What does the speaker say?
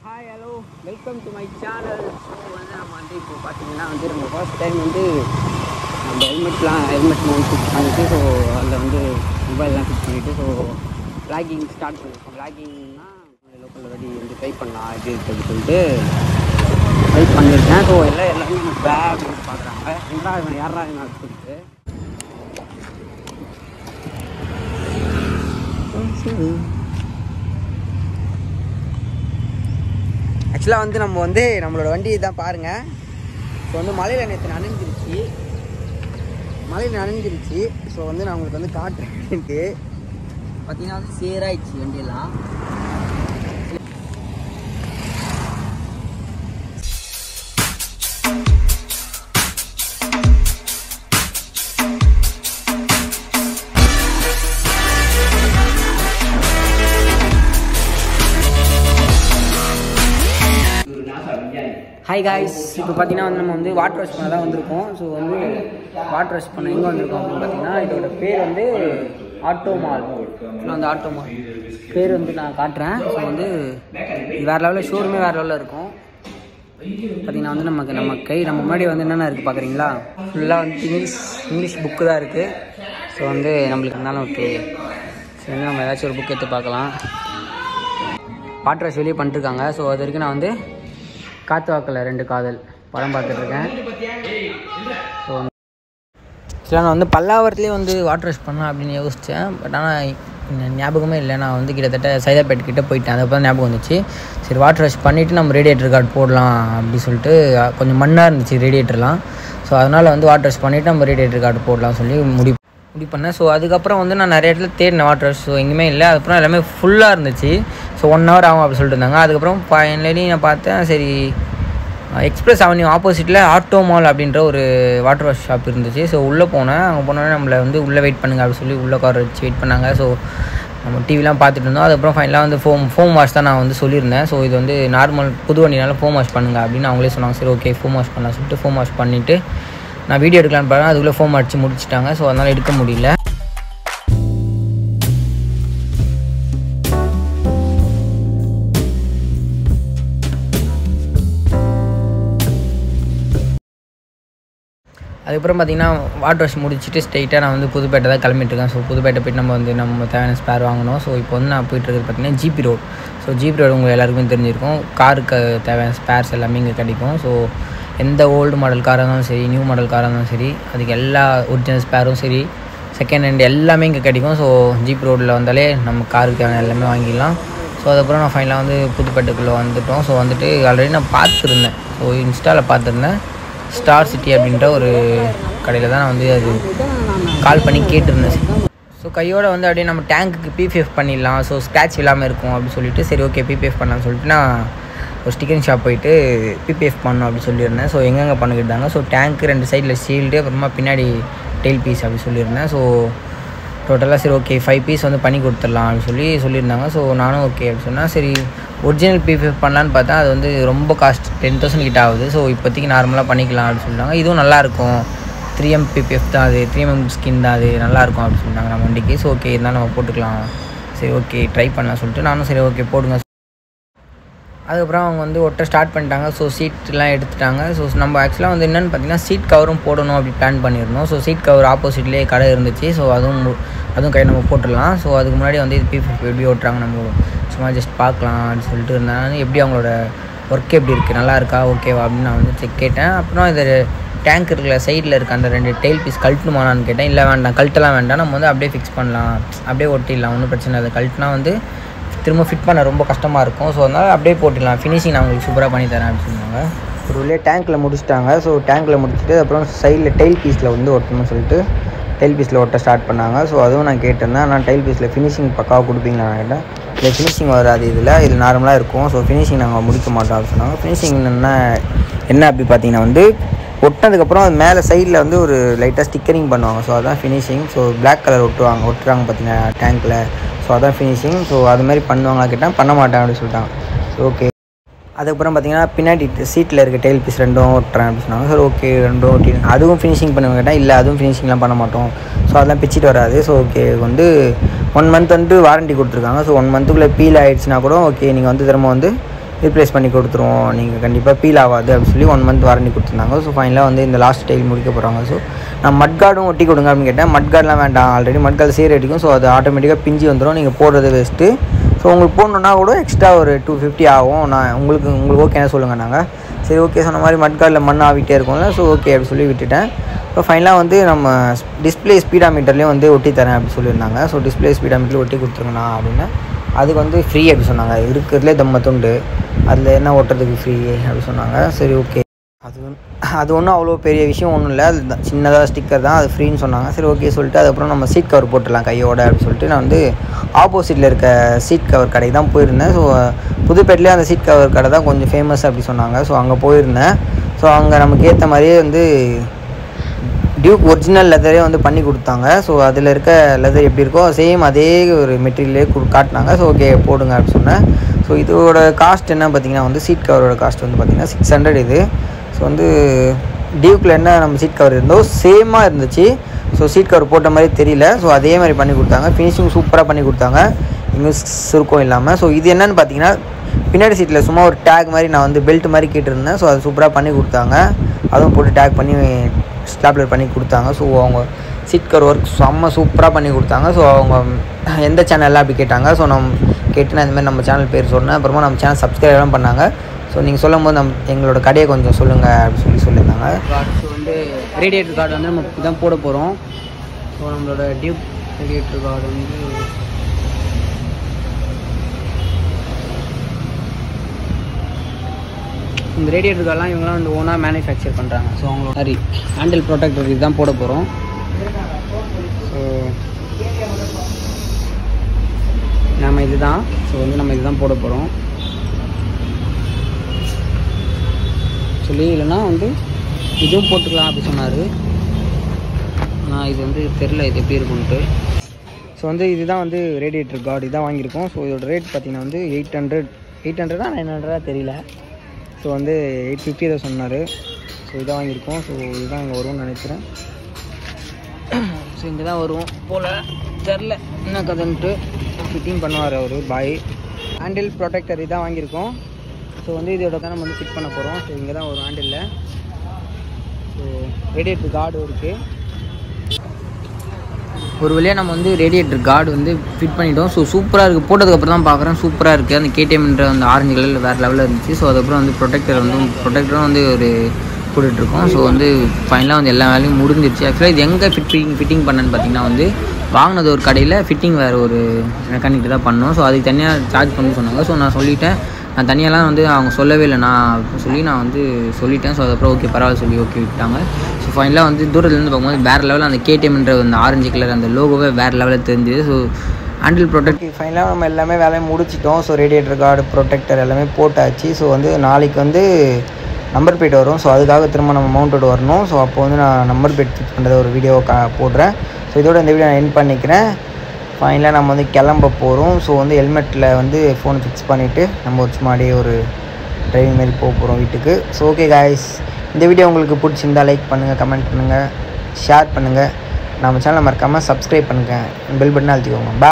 Hi hello welcome to my channel so வந்து நம்ம வந்து இப்போ பார்த்தீங்கன்னா வந்து நம்ம ஃபர்ஸ்ட் டைம் வந்து நம்ம ஹெல்மெட்லாம் ஹெல்மெட் மவுண்ட் ஃபிக்ஸ் பண்ணிட்டு ஸோ அதில் வந்து மொபைல்லாம் ஃபிக்ஸ் பண்ணிவிட்டு ஸோ வ்ளாகிங் ஸ்டார்ட் பண்ணிருக்கோம் வ்ளாகிங்னா லோக்கலில் ரெடி வந்து ட்ரை பண்ணலாம் எப்படி இருக்குன்னு சொல்லிட்டு ட்ரை பண்ணியிருக்கேன் ஸோ எல்லாம் எல்லாமே எனக்கு பேக் பார்க்குறாங்க என்னடா இவன் யாரா இவன் சொல்லிட்டு ஆக்சுவலாக வந்து நம்ம வந்து நம்மளோட வண்டி தான் பாருங்கள் ஸோ வந்து மலையில் நேற்று நனைஞ்சிருச்சு மலையில் நனைஞ்சிருச்சு ஸோ வந்து நான் உங்களுக்கு வந்து காட்டுறேன்ட்டு பார்த்தீங்கன்னா வந்து சேராயிடுச்சு வண்டியெல்லாம் ஹாய் காய்ஸ் இப்போ பார்த்தீங்கன்னா வந்து நம்ம வந்து வாட்டர் வாஷ் பண்ண தான் வந்திருக்கோம் ஸோ வந்து வாட்டர் வாஷ் பண்ண எங்கே வந்திருக்கோம் அப்படின்னு பார்த்தீங்கன்னா இதோட பேர் வந்து ஆட்டோ மால் அந்த ஆட்டோ மால் பேர் வந்து நான் காட்டுறேன் ஸோ வந்து இது வேறு லெவலில் ஷோரூமே வேறு லெவலில் இருக்கும் பார்த்தீங்கன்னா வந்து நமக்கு நம்ம கை நம்ம முன்னாடி வந்து என்னென்ன இருக்குது பார்க்குறீங்களா ஃபுல்லாக வந்து இங்கிலீஷ் இங்கிலீஷ் புக்கு தான் இருக்குது ஸோ வந்து நம்மளுக்கு இருந்தாலும் ஓகே சரி வந்து நம்ம ஏதாச்சும் ஒரு புக் எடுத்து பார்க்கலாம் வாட்டர் வாஷ் வெளியே பண்ணிட்டுருக்காங்க ஸோ அது வரைக்கும் நான் வந்து காத்து வாக்கில் ரெண்டு காதல் படம் பார்த்துட்ருக்கேன் ஸோ ஆக்சுவலாக நான் வந்து பல்லாவரத்துலேயே வந்து வாட்டர் வாஷ் பண்ணலாம் அப்படின்னு யோசித்தேன் பட் ஆனால் ஞாபகமே இல்லை நான் வந்து கிட்டத்தட்ட சைதாப்பேட் கிட்டே போயிட்டேன் அதுக்கப்புறம் தான் ஞாபகம் வந்துச்சு சரி வாட்டர் வாஷ் பண்ணிவிட்டு நம்ம ரேடியேட்டர் கார்டு போடலாம் அப்படி சொல்லிட்டு கொஞ்சம் மண்ணாக இருந்துச்சு ரேடியேட்டர்லாம் ஸோ அதனால் வந்து வாட்டர் வாஷ் பண்ணிவிட்டு நம்ம ரேடியேட்டர் கார்டு போடலாம் சொல்லி முடிவு முடிவு பண்ணேன் ஸோ அதுக்கப்புறம் வந்து நான் நிறைய இடத்துல தேடினேன் வாட்டர் வாஷ் ஸோ எங்கேயுமே இல்லை அதுக்கப்புறம் எல்லாமே ஃபுல்லாக இருந்துச்சு ஸோ ஒன் ஹவர் ஆகும் அப்படி சொல்லிட்டு இருந்தாங்க அதுக்கப்புறம் ஃபைனலி நான் பார்த்தேன் சரி எக்ஸ்பிரஸ் அவென்யூ ஆப்போசிட்டில் ஆட்டோ மால் அப்படின்ற ஒரு வாட்டர் வாஷ் ஷாப் இருந்துச்சு ஸோ உள்ளே போனேன் அங்கே போனோடனே நம்மளை வந்து உள்ளே வெயிட் பண்ணுங்க அப்படின்னு சொல்லி உள்ளே கார் வச்சு வெயிட் பண்ணாங்க ஸோ நம்ம டிவிலாம் பார்த்துட்டு இருந்தோம் அதுக்கப்புறம் ஃபைனலாக வந்து ஃபோம் ஃபோம் வாஷ் தான் நான் வந்து சொல்லியிருந்தேன் ஸோ இது வந்து நார்மல் புது வண்டினால ஃபோம் வாஷ் பண்ணுங்க அப்படின்னு அவங்களே சொன்னாங்க சரி ஓகே ஃபோம் வாஷ் பண்ணலாம் சொல்லிட்டு ஃபோம் வாஷ் பண்ணிவிட்டு நான் வீடியோ எடுக்கலான்னு பார்த்தேன் அதுக்குள்ளே ஃபோம் அடித்து முடிச்சிட்டாங்க ஸோ அதனால் எடுக்க முடியல அதுக்கப்புறம் பார்த்தீங்கன்னா வாட்டர் வாஷ் முடிச்சுட்டு ஸ்ட்ரெயிட்டாக நான் வந்து புதுப்பேட்டை தான் கிளம்பிட்டுருக்கேன் ஸோ புதுப்பேட்டை போயிட்டு நம்ம வந்து நம்ம தேவையான ஸ்பேர் வாங்கணும் ஸோ இப்போ வந்து நான் போயிட்டு இருக்கிறது பார்த்தீங்கன்னா GP road so GP road உங்களுக்கு எல்லாருக்குமே தெரிஞ்சிருக்கும் காருக்கு தேவையான ஸ்பேர்ஸ் எல்லாமே இங்கே கிடைக்கும் ஸோ எந்த ஓல்டு மாடல் காராக இருந்தாலும் சரி நியூ மாடல் காராக இருந்தாலும் சரி அதுக்கு எல்லா ஒரிஜினல் ஸ்பேரும் சரி செகண்ட் ஹேண்ட் எல்லாமே இங்கே கிடைக்கும் ஸோ ஜிபி ரோட்டில் வந்தாலே நம்ம காருக்கு தேவையான எல்லாமே வாங்கிடலாம் ஸோ அதுக்கப்புறம் நான் ஃபைனலாக வந்து புதுப்பேட்டைக்குள்ளே வந்துட்டோம் ஸோ வந்துட்டு ஆல்ரெடி நான் பார்த்துருந்தேன் ஸோ இன்ஸ்டாவில் பார்த்துருந்தேன் ஸ்டார் சிட்டி அப்படின்ற ஒரு கடையில் தான் நான் வந்து அது கால் பண்ணி கேட்டிருந்தேன் ஸோ கையோட வந்து அப்படியே நம்ம டேங்க்குக்கு பிபிஎஃப் பண்ணிடலாம் ஸோ ஸ்க்ராட்ச் இல்லாமல் இருக்கும் அப்படின்னு சொல்லிட்டு சரி ஓகே பிபிஎஃப் பண்ணலாம்னு சொல்லிட்டு நான் ஒரு ஸ்டிக்கரிங் ஷாப் போயிட்டு பிபிஎஃப் பண்ணணும் அப்படின்னு சொல்லியிருந்தேன் ஸோ எங்கெங்கே பண்ணிக்கிட்டாங்க ஸோ டேங்க்கு ரெண்டு சைடில் ஷீல்டு அப்புறமா பின்னாடி டெயில் பீஸ் அப்படி சொல்லியிருந்தேன் ஸோ டோட்டலாக சரி ஓகே ஃபைவ் பீஸ் வந்து பண்ணி கொடுத்துடலாம் அப்படின்னு சொல்லி சொல்லியிருந்தாங்க ஸோ நானும் ஓகே அப்படின்னு சொன்னால் சரி ஒரிஜினல் பிபிஎஃப் பண்ணலான்னு பார்த்தா அது வந்து ரொம்ப காஸ்ட் டென் தௌசண்ட் கிட்ட ஆகுது ஸோ இப்போதைக்கு நார்மலாக பண்ணிக்கலாம் அப்படின்னு சொல்லிட்டாங்க இதுவும் நல்லாயிருக்கும் த்ரீ எம் பிபிஎஃப் தான் அது த்ரீ எம் ஸ்கின் தான் அது நல்லாயிருக்கும் அப்படின்னு சொன்னாங்க நம்ம வண்டிக்கு ஸோ ஓகே இருந்தாலும் நம்ம போட்டுக்கலாம் சரி ஓகே ட்ரை பண்ணலாம் சொல்லிட்டு நானும் சரி ஓகே போடுங்க அதுக்கப்புறம் அவங்க வந்து ஒட்ட ஸ்டார்ட் பண்ணிட்டாங்க ஸோ சீட்லாம் எடுத்துட்டாங்க ஸோ நம்ம ஆக்சுவலாக வந்து என்னென்னு பார்த்தீங்கன்னா சீட் கவரும் போடணும் அப்படி பிளான் பண்ணியிருந்தோம் ஸோ சீட் கவர் ஆப்போசிட்லேயே கடை இருந்துச்சு ஸோ அதுவும் மு- அதுவும் கை நம்ம போட்டுடலாம் ஸோ அதுக்கு முன்னாடி வந்து இது பிபிஎஃப் எப்படி ஓட்டுறாங்க நம்ம சும்மா ஜஸ்ட் பார்க்கலாம் அப்படின்னு சொல்லிட்டு இருந்தாங்க எப்படி அவங்களோட ஒர்க் எப்படி இருக்குது நல்லா இருக்கா ஓகேவா அப்படின்னு நான் வந்து செக் கேட்டேன் அப்புறம் இது டேங்க் இருக்கிற சைடில் இருக்க அந்த ரெண்டு டெயில் பீஸ் கழட்டணுமானான்னு கேட்டேன் இல்லை வேண்டாம் கழட்டலாம் வேண்டாம் நம்ம வந்து அப்படியே ஃபிக்ஸ் பண்ணலாம் அப்படியே ஒட்டிடலாம் ஒன்றும் பிரச்சனை இல்லை கழட்டினா வந்து திரும்ப ஃபிட் பண்ண ரொம்ப கஷ்டமாக இருக்கும் ஸோ அதனால் அப்படியே போட்டுடலாம் ஃபினிஷிங் நான் உங்களுக்கு சூப்பராக பண்ணி தரேன் அப்படின்னு சொன்னாங்க ஒரு உள்ளே டேங்க்கில் முடிச்சிட்டாங்க ஸோ டேங்க்கில் முடிச்சுட்டு அப்புறம் சைடில் டெயில் பீஸில் வந்து ஒட்டணும்னு சொல்லிட்டு டெயில் பீஸில் ஒட்ட ஸ்டார்ட் பண்ணாங்க ஸோ அதுவும் நான் கேட்டிருந்தேன் ஆனால் டெயில் பீஸில் ஃபினிஷிங் பக்காவாக கொடுப்பீங்களா நான் கேட்டேன் இல்லை ஃபினிஷிங் வராது இதில் இது நார்மலாக இருக்கும் ஸோ ஃபினிஷிங் நாங்கள் முடிக்க மாட்டோம் அப்படின்னு சொன்னாங்க ஃபினிஷிங் என்ன என்ன அப்படி பார்த்தீங்கன்னா வந்து ஒட்டினதுக்கப்புறம் அது மேலே சைடில் வந்து ஒரு லைட்டாக ஸ்டிக்கரிங் பண்ணுவாங்க ஸோ அதான் ஃபினிஷிங் ஸோ Black கலர் ஒட்டுவாங்க ஒட்டுறாங்க பார்த்தீங்கன்னா டேங்க்கில் ஸோ அதான் ஃபினிஷிங் ஸோ அது மாதிரி பண்ணுவாங்களா கேட்டால் பண்ண மாட்டேன் அப்படின்னு சொல்லிட்டாங்க ஸோ ஓகே அதுக்கப்புறம் பார்த்தீங்கன்னா பின்னாடி சீட்டில் இருக்க டெயில் பீஸ் ரெண்டும் ஒட்டுறேன் அப்படின்னு சொன்னாங்க சார் ஓகே ரெண்டும் ஒட்டி அதுவும் ஃபினிஷிங் பண்ணுவேன் கேட்டால் இல்லை அதுவும் ஃபினிஷிங்லாம் பண்ண மாட்டோம் ஸோ அதெல்லாம் பிச்சிட்டு வராது ஸோ ஓகே வந்து ஒன் மந்த் வந்து வாரண்டி கொடுத்துருக்காங்க ஸோ ஒன் மந்த்துக்குள்ளே பீல் ஆயிடுச்சுன்னா கூட ஓகே நீங்கள் வந்து திரும்ப வந்து ரீப்ளேஸ் பண்ணி கொடுத்துருவோம் நீங்கள் கண்டிப்பாக ஃபீல் ஆகாது அப்படின்னு சொல்லி ஒன் மந்த் வாரண்டி கொடுத்துருந்தாங்க ஸோ ஃபைனலாக வந்து இந்த லாஸ்ட் டைல் முடிக்க போகிறாங்க ஸோ நான் மட் கார்டும் ஒட்டி கொடுங்க அப்படின்னு கேட்டேன் மட் கார்டெலாம் வேண்டாம் ஆல்ரெடி மட் கார்டு சேர் அடிக்கும் ஸோ அது ஆட்டோமேட்டிக்காக பிஞ்சு வந்துடும் நீங்கள் போடுறது வேஸ்ட்டு ஸோ உங்களுக்கு போடணுன்னா கூட எக்ஸ்ட்ரா ஒரு டூ ஃபிஃப்டி ஆகும் நான் உங்களுக்கு உங்களுக்கு ஓகேனா சொல்லுங்கள் நாங்கள் சரி ஓகே சொன்ன மாதிரி மட் கார்டில் மண் ஆகிட்டே இருக்கும்ல ஸோ ஓகே அப்படி சொல்லி விட்டுட்டேன் இப்போ ஃபைனலாக வந்து நம்ம டிஸ்பிளே ஸ்பீடா மீட்டர்லேயும் வந்து ஒட்டி தரேன் அப்படி சொல்லியிருந்தாங்க ஸோ டிஸ்பிளே ஸ்பீடா மீட்டர் ஒட்டி கொடுத்துருங்கண்ணா அப்படின்னு அதுக்கு வந்து ஃப்ரீ அப்படி சொன்னாங்க இருக்கிறதுலே தம்ம துண்டு அதில் என்ன ஓட்டுறதுக்கு ஃப்ரீ அப்படி சொன்னாங்க சரி ஓகே அது வந்து- அது ஒன்றும் அவ்வளோ பெரிய விஷயம் ஒன்றும் இல்லை அது தான் சின்னதாக ஸ்டிக்கர் தான் அது ஃப்ரீன்னு சொன்னாங்க சரி ஓகே சொல்லிட்டு அதுக்கப்புறம் நம்ம சீட் கவர் போட்டுடலாம் கையோட அப்படின்னு சொல்லிட்டு நான் வந்து ஆப்போசிட்டில் இருக்க சீட் கவர் கடைக்கு தான் போயிருந்தேன் ஸோ புதுப்பேட்டிலே அந்த சீட் கவர் கடை தான் கொஞ்சம் ஃபேமஸ் அப்படி சொன்னாங்க ஸோ அங்கே போயிருந்தேன் ஸோ அங்கே நமக்கு ஏற்ற மாதிரியே வந்து டியூக் ஒரிஜினல் லெதரே வந்து பண்ணி கொடுத்தாங்க ஸோ அதில் இருக்க லெதர் எப்படி இருக்கோ சேம் அதே ஒரு மெட்டீரியலே கு காட்டினாங்க ஸோ ஓகே போடுங்க அப்படின்னு சொன்னேன் ஸோ இதோட காஸ்ட் என்ன பார்த்தீங்கன்னா வந்து சீட் கவரோட காஸ்ட் வந்து பார்த்தீங்கன்னா சிக்ஸ் ஹண்ட்ரட் இது ஸோ வந்து டியூக்கில் என்ன நம்ம சீட் கவர் இருந்தோ சேமாக இருந்துச்சு ஸோ சீட் கவர் போட்ட மாதிரி தெரியல ஸோ அதே மாதிரி பண்ணி கொடுத்தாங்க ஃபினிஷிங் சூப்பராக பண்ணி கொடுத்தாங்க எங்கேயும் சுருக்கம் இல்லாமல் ஸோ இது என்னன்னு பார்த்தீங்கன்னா பின்னாடி சீட்டில் சும்மா ஒரு டேக் மாதிரி நான் வந்து பெல்ட் மாதிரி கேட்டிருந்தேன் ஸோ அது சூப்பராக பண்ணி கொடுத்தாங்க அதுவும் போட்டு டேக் பண்ணி ஸ்டாப்லர் பண்ணி கொடுத்தாங்க ஸோ அவங்க சீட் கவர் ஒர்க் செம்ம சூப்பராக பண்ணி கொடுத்தாங்க ஸோ அவங்க எந்த சேனல்லாம் அப்படி கேட்டாங்க ஸோ நம்ம கேட்டு நான் இந்த மாதிரி நம்ம சேனல் பேர் சொன்னேன் அப்புறமா நம்ம சேனல் சப்ஸ்கிரைப்லாம் பண்ணாங்க ஸோ நீங்கள் சொல்லும் போது நம் எங்களோட கடையை கொஞ்சம் சொல்லுங்கள் அப்படின்னு சொல்லி சொல்லியிருந்தாங்க கார்டு வந்து ரேடியேட்டர் கார்டு வந்து நம்ம இதான் போட போகிறோம் ஸோ நம்மளோட டியூப் ரேடியேட்டர் கார்டு வந்து இந்த ரேடியேட்டர் கார்டெலாம் இவங்களாம் வந்து ஓனாக மேனுஃபேக்சர் பண்ணுறாங்க ஸோ அவங்களோட சரி ஹேண்டில் ப்ரொடெக்டர் இதுதான் போட போகிறோம் ஸோ நம்ம இதுதான் ஸோ வந்து நம்ம இதுதான் போட போகிறோம் சொல்லி இல்லைன்னா வந்து இதுவும் போட்டுக்கலாம் அப்படி சொன்னார் நான் இது வந்து தெரில இது எப்படி இருக்கும்ன்ட்டு ஸோ வந்து இதுதான் வந்து ரேடியேட்டர் கார்டு இதான் வாங்கியிருக்கோம் ஸோ இதோட ரேட் பார்த்தீங்கன்னா வந்து எயிட் ஹண்ட்ரட் எயிட் ஹண்ட்ரடா நைன் ஹண்ட்ரடா தெரியல ஸோ வந்து எயிட் ஃபிஃப்டி தான் சொன்னார் ஸோ இதான் வாங்கியிருக்கோம் ஸோ இதுதான் இங்கே வரும்னு நினைக்கிறேன் ஸோ இங்கே தான் வரும் போல் தெரில என்ன கதைன்ட்டு ஃபிட்டிங் பண்ணுவார் அவர் பாய் ஹேண்டில் ப்ரொடெக்டர் இதான் வாங்கியிருக்கோம் ஸோ வந்து இதோட தான் நம்ம வந்து ஃபிட் பண்ண போகிறோம் ஸோ இங்கே தான் வரும் ஹேண்டிலில் ஸோ ரேடியேட்டர் கார்டு இருக்குது ஒரு வழியாக நம்ம வந்து ரேடியேட்டர் கார்டு வந்து ஃபிட் பண்ணிட்டோம் ஸோ சூப்பராக இருக்குது போட்டதுக்கப்புறம் தான் பார்க்குறேன் சூப்பராக இருக்குது அந்த கேடிஎம்ன்ற அந்த ஆரஞ்சு கலரில் வேறு லெவலில் இருந்துச்சு ஸோ அதுக்கப்புறம் வந்து ப்ரொடெக்டர் வந்து ப்ரொடெக்டரும் வந்து ஒரு போட்டுட்ருக்கோம் ஸோ வந்து ஃபைனலாக வந்து எல்லா வேலையும் முடிஞ்சிருச்சு ஆக்சுவலாக இது எங்கே ஃபிட்டிங் ஃபிட்டிங் பண்ணேன்னு பார்த்தீங்கன்னா வந்து வாங்கினது ஒரு கடையில் ஃபிட்டிங் வேறு ஒரு மெக்கானிக் தான் பண்ணோம் ஸோ அதுக்கு தனியாக சார்ஜ் பண்ணி சொன்னாங்க ஸோ நான் சொல்லிட்டேன் நான் தனியாலாம் வந்து அவங்க சொல்லவே இல்லை நான் அப்படின்னு சொல்லி நான் வந்து சொல்லிட்டேன் ஸோ அதுக்கப்புறம் ஓகே பரவாயில்ல சொல்லி ஓகே விட்டாங்க ஸோ ஃபைனலாக வந்து தூரத்துலேருந்து பார்க்கும்போது வேறு லெவலில் அந்த கேடிஎம்ன்ற அந்த ஆரஞ்சு கலர் அந்த லோகோவே வேறு லெவலில் தெரிஞ்சுது ஸோ ஹேண்டில் ப்ரொடெக்ட் ஃபைனலாக நம்ம எல்லாமே வேலையை முடிச்சிட்டோம் ஸோ ரேடியேட்டர் கார்டு ப்ரொடெக்டர் எல்லாமே போட்டாச்சு ஸோ வந்து நாளைக்கு வந்து நம்பர் பிளேட் வரும் ஸோ அதுக்காக திரும்ப நம்ம மவுண்டட் வரணும் ஸோ அப்போ வந்து நான் நம்பர் பிளேட் ஃபிக்ஸ் பண்ணுறது ஒரு வீடியோ கா போடுறேன் ஸோ இதோட இந்த வீடியோ நான் என் பண்ணிக்கிறேன் ஃபைனலாக நம்ம வந்து கிளம்ப போகிறோம் ஸோ வந்து ஹெல்மெட்டில் வந்து ஃபோன் ஃபிக்ஸ் பண்ணிவிட்டு நம்ம ஒரு சும்மா அப்படியே ஒரு டிரைவிங் மாதிரி போக போகிறோம் வீட்டுக்கு ஸோ ஓகே காய்ஸ் இந்த வீடியோ உங்களுக்கு பிடிச்சிருந்தா லைக் பண்ணுங்கள் கமெண்ட் பண்ணுங்கள் ஷேர் பண்ணுங்கள் நம்ம சேனலை மறக்காமல் சப்ஸ்கிரைப் பண்ணுங்கள் பெல் பட்டன் அழுத்திக்கோங்க Bye.